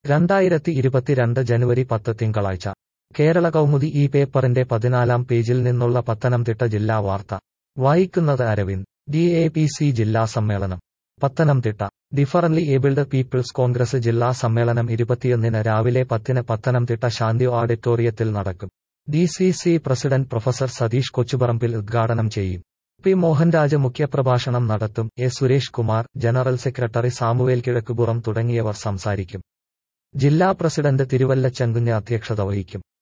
രണ്ടായിരത്തി ഇരുപത്തിരണ്ട് ജനുവരി പത്ത് തിങ്കളാഴ്ച കേരള കൗമുദി ഈ പേപ്പറിന്റെ പതിനാലാം പേജിൽ നിന്നുള്ള പത്തനംതിട്ട ജില്ലാ വാർത്ത വായിക്കുന്നത് Aravind D A P C ജില്ലാ സമ്മേളനം Pathanamthitta differently abled people's congress ജില്ലാ സമ്മേളനം ഇരുപത്തിയൊന്നിന് രാവിലെ പത്തിന് പത്തനംതിട്ട ശാന്തി ഓഡിറ്റോറിയത്തിൽ നടക്കും D C C president professor Satheesh Kochuparambil ഉദ്ഘാടനം ചെയ്യും പി മോഹൻരാജ് മുഖ്യപ്രഭാഷണം നടത്തും A Suresh Kumar general secretary Samuel Kizhakkupuram തുടങ്ങിയവർ സംസാരിക്കും ജില്ലാ പ്രസിഡന്റ് തിരുവല്ലച്ചങ്കുഞ്ഞ് അധ്യക്ഷത വഹിക്കും